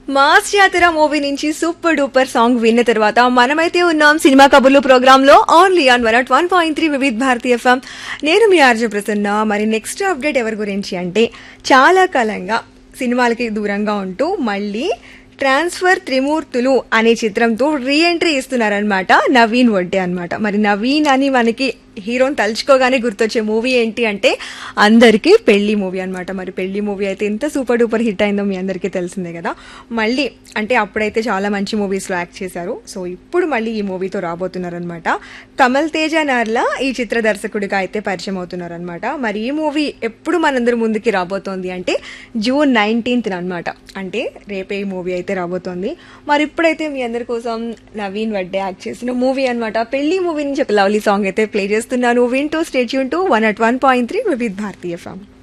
mass జాతర movie నుంచి super duper song విన్న తర్వాత మనమైతే ఉన్నాం సినిమా కబుర్లు ప్రోగ్రామ్ లో only on one one point three Vividh Bharati FM నేను మీ ఆర్జే ప్రసన్న మరి నెక్స్ట్ అప్డేట్ ఎవరి గురించి అంటే చాలా కాలంగా సినిమాలకి దూరంగా ఉంటూ మళ్ళీ ట్రాన్స్ఫర్ త్రిమూర్తులు అనే చిత్రంతో రీ ఎంట్రీ ఇస్తున్నారనమాట నవీన్ వడ్డే అన్నమాట మరి నవీన్ అని మనకి హీరోని తలుచుకోగానే గుర్తొచ్చే మూవీ ఏంటి అంటే అందరికీ పెళ్లి మూవీ అన్నమాట మరి పెళ్లి మూవీ అయితే ఎంత సూపర్ డూపర్ హిట్ అయిందో మీ అందరికీ తెలిసిందే కదా మళ్ళీ అంటే అప్పుడైతే చాలా మంచి మూవీస్లో యాక్ట్ చేశారు సో ఇప్పుడు మళ్ళీ ఈ మూవీతో రాబోతున్నారనమాట కమల్ తేజ నార్లా ఈ చిత్ర దర్శకుడిగా అయితే పరిచయం అవుతున్నారనమాట మరి ఈ మూవీ ఎప్పుడు మనందరి ముందుకి రాబోతోంది అంటే జూన్ నైన్టీన్త్ అనమాట అంటే రేపే ఈ మూవీ అయితే రాబోతోంది మరి ఇప్పుడైతే మీ అందరి కోసం నవీన్ వడ్డే యాక్ట్ చేసిన మూవీ అనమాట పెళ్లి మూవీ నుంచి ఒక లవ్లీ సాంగ్ అయితే ప్లే చేస్తున్నాను వింటూ stay tuned to one at one point three Vividh Bharati form